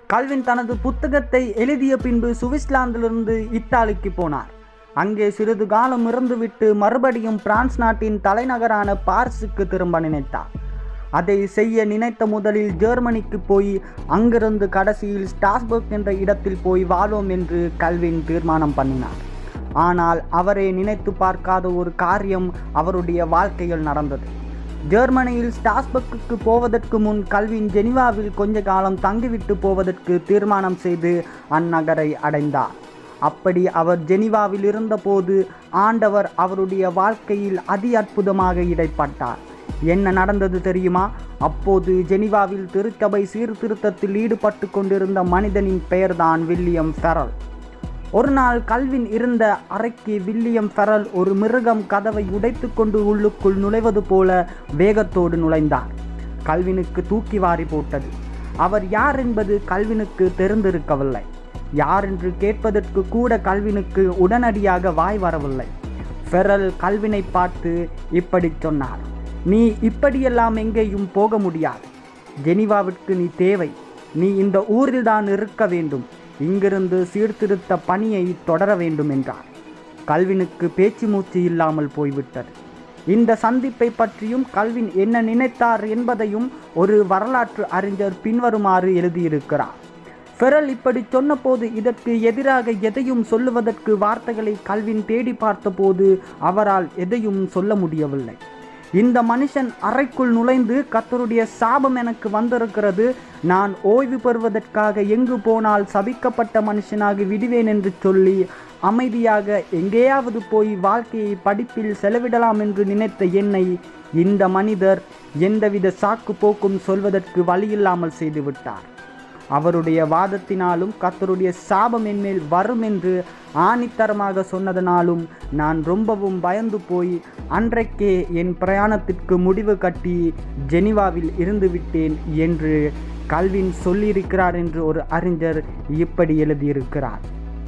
Kelvin தனது புத்தகத்தை எழுதிய பின்பு சுவிட்சர்லாந்திலிருந்து இத்தாலிக்கு போனார் அங்கே சிறிது காலம் இருந்துவிட்டு மறுபடியும் பிரான்ஸ் நாட்டின் தலைநகரான பாரிஸுக்கு திரும்ப நினைத்தார் அதை செய்ய நினைத்த முதலில் ஜெர்மனிக்கு போய் அங்கிருந்து கடைசியில் ஸ்டாஸ்பர்க் என்ற இடத்தில் போய் வாழ்வோம் என்று கல்வின் தீர்மானம் பண்ணினார் ஆனால் அவரே நினைத்து பார்க்காத ஒரு காரியம் அவருடைய வாழ்க்கையில் நடந்தது ஜெர்மனியில் ஸ்டாஸ்பர்க்குக்கு போவதற்கு முன் கல்வின் ஜெனிவாவில் கொஞ்ச காலம் தங்கிவிட்டு போவதற்கு தீர்மானம் செய்து அந்நகரை அடைந்தார் அப்படி அவர் ஜெனிவாவில் இருந்தபோது ஆண்டவர் அவருடைய வாழ்க்கையில் அதி அற்புதமாக இடைப்பட்டார் என்ன நடந்தது தெரியுமா அப்போது ஜெனிவாவில் திருச்சபை சீர்திருத்தத்தில் ஈடுபட்டு கொண்டிருந்த மனிதனின் பெயர்தான் வில்லியம் ஃபெரல் ஒரு நாள் கல்வின் இருந்த அறைக்கு வில்லியம் ஃபெரல் ஒரு மிருகம் கதவை உடைத்து கொண்டு உள்ளுக்குள் நுழைவது போல வேகத்தோடு நுழைந்தார் கல்வினுக்கு தூக்கி வாரி போட்டது அவர் யார் என்பது கல்வினுக்கு தெரிந்திருக்கவில்லை யார் என்று கேட்பதற்கு கூட கல்வினுக்கு உடனடியாக வாய் வரவில்லை ஃபெரல் கல்வினை பார்த்து இப்படி சொன்னார் நீ இப்படியெல்லாம் எங்கேயும் போக முடியாது ஜெனிவாவிற்கு நீ தேவை நீ இந்த ஊரில்தான் இருக்க வேண்டும் இங்கிருந்து சீர்திருத்த பணியை தொடர வேண்டும் என்றார் கல்வினுக்கு பேச்சு மூச்சு இல்லாமல் போய்விட்டது இந்த சந்திப்பை பற்றியும் கல்வின் என்ன நினைத்தார் என்பதையும் ஒரு வரலாற்று அறிஞர் பின்வருமாறு எழுதியிருக்கிறார் ஃபெரல் இப்படி சொன்னபோது இதற்கு எதிராக எதையும் சொல்லுவதற்கு வார்த்தைகளை கல்வின் தேடி பார்த்தபோது அவரால் எதையும் சொல்ல முடியவில்லை இந்த மனுஷன் அறைக்குள் நுழைந்து கத்தருடைய சாபம் எனக்கு வந்திருக்கிறது நான் ஓய்வு பெறுவதற்காக எங்கு போனால் சபிக்கப்பட்ட மனுஷனாகி விடுவேன் என்று சொல்லி அமைதியாக எங்கேயாவது போய் வாழ்க்கையை படிப்பில் செலவிடலாம் என்று நினைத்த என்னை இந்த மனிதர் எந்தவித சாக்கு போக்கும் சொல்வதற்கு வழியில்லாமல் செய்துவிட்டார் அவருடைய வாதத்தினாலும் கர்த்தருடைய சாபம் என்மேல் வரும் என்று ஆணித்தரமாக சொன்னதனாலும் நான் ரொம்பவும் பயந்து போய் அன்றைக்கே என் பிரயாணத்திற்கு முடிவு கட்டி ஜெனிவாவில் இருந்து விட்டேன் என்று கல்வின் சொல்லியிருக்கிறார் என்று ஒரு அறிஞர் இப்படி எழுதியிருக்கிறார்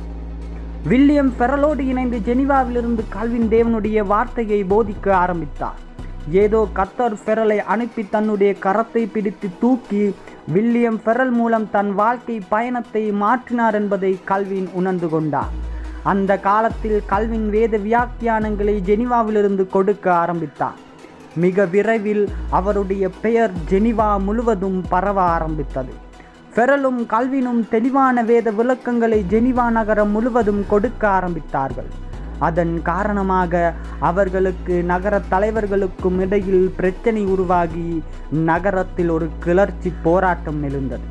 வில்லியம் ஃபெரலோடு இணைந்து ஜெனிவாவிலிருந்து கல்வின் தேவனுடைய வார்த்தையை போதிக்க ஆரம்பித்தார் ஏதோ கத்தர் ஃபெரலை அனுப்பி தன்னுடைய கரத்தை பிடித்து தூக்கி வில்லியம் ஃபெரல் மூலம் தன் வாழ்க்கை பயணத்தை மாற்றினார் என்பதை கல்வின் உணர்ந்து கொண்டார் அந்த காலத்தில் கல்வின் வேத வியாக்கியானங்களை ஜெனிவாவிலிருந்து கொடுக்க ஆரம்பித்தார் மிக விரைவில் அவருடைய பெயர் ஜெனிவா முழுவதும் பரவ ஆரம்பித்தது ஃபெரலும் கல்வினும் தெளிவான வேத விளக்கங்களை ஜெனிவா நகரம் முழுவதும் கொடுக்க ஆரம்பித்தார்கள் அதன் காரணமாக அவர்களுக்கு நகர தலைவர்களுக்கும் இடையில் பிரச்சனை உருவாகி நகரத்தில் ஒரு கிளர்ச்சி போராட்டம் எழுந்தது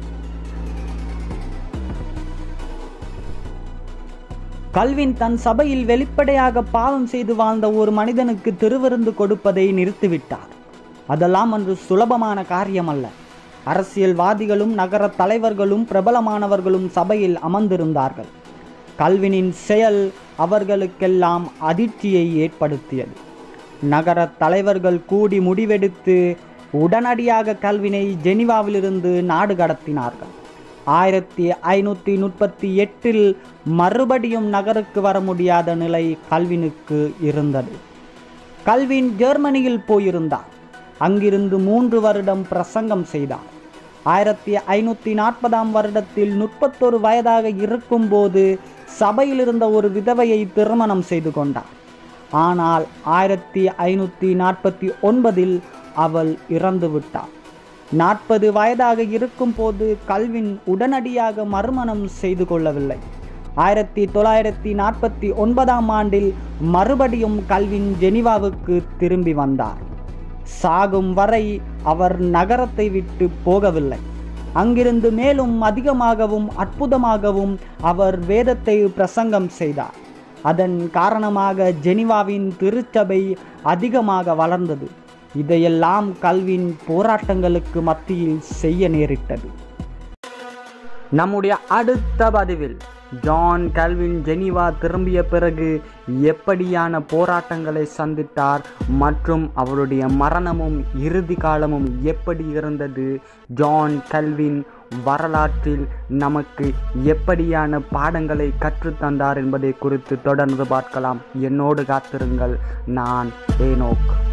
கல்வின் தன் சபையில் வெளிப்படையாக பாவம் செய்து வாழ்ந்த ஒரு மனிதனுக்கு திருவிருந்து கொடுப்பதை நிறுத்திவிட்டார் அதெல்லாம் அன்று சுலபமான காரியம் அல்ல அரசியல்வாதிகளும் நகர தலைவர்களும் பிரபலமானவர்களும் சபையில் அமர்ந்திருந்தார்கள் கல்வினின் செயல் அவர்களுக்கெல்லாம் அதிர்ச்சியை ஏற்படுத்தியது நகர தலைவர்கள் கூடி முடிவெடுத்து உடனடியாக கல்வினை ஜெனிவாவிலிருந்து நாடு கடத்தினார்கள் ஆயிரத்தி ஐநூற்றி முப்பத்தி எட்டில் மறுபடியும் நகருக்கு வர முடியாத நிலை கல்வினுக்கு இருந்தது கல்வின் ஜெர்மனியில் போயிருந்தார் அங்கிருந்து மூன்று வருடம் பிரசங்கம் செய்தார் ஆயிரத்தி ஐநூற்றி நாற்பதாம் வருடத்தில் முப்பத்தொரு வயதாக இருக்கும்போது சபையில் இருந்த ஒரு விதவையை திருமணம் செய்து கொண்டார் ஆனால் ஆயிரத்தி ஐநூற்றி நாற்பத்தி ஒன்பதில் அவள் இறந்து விட்டார் நாற்பது வயதாக இருக்கும்போது கல்வின் உடனடியாக மறுமணம் செய்து கொள்ளவில்லை ஆயிரத்தி தொள்ளாயிரத்தி நாற்பத்தி ஒன்பதாம் ஆண்டில் மறுபடியும் கல்வின் ஜெனிவாவுக்கு திரும்பி வந்தார் சாகும் வரை அவர் நகரத்தை விட்டு போகவில்லை அங்கிருந்து மேலும் அதிகமாகவும் அற்புதமாகவும் அவர் வேதத்தை பிரசங்கம் செய்தார் அதன் காரணமாக ஜெனிவாவின் திருச்சபை அதிகமாக வளர்ந்தது இதையெல்லாம் கல்வின் போராட்டங்களுக்கு மத்தியில் செய்ய நேரிட்டது நம்முடைய அடுத்த பதிவில் ஜான் கல்வின் ஜெனிவா திரும்பிய பிறகு எப்படியான போராட்டங்களை சந்தித்தார் மற்றும் அவருடைய மரணமும் இறுதி காலமும் எப்படி இருந்தது ஜான் கல்வின் வரலாற்றில் நமக்கு எப்படியான பாடங்களை கற்றுத்தந்தார் என்பதை குறித்து தொடர்ந்து பார்க்கலாம் என்னோடு காத்திருங்கள் நான் ஏனோக்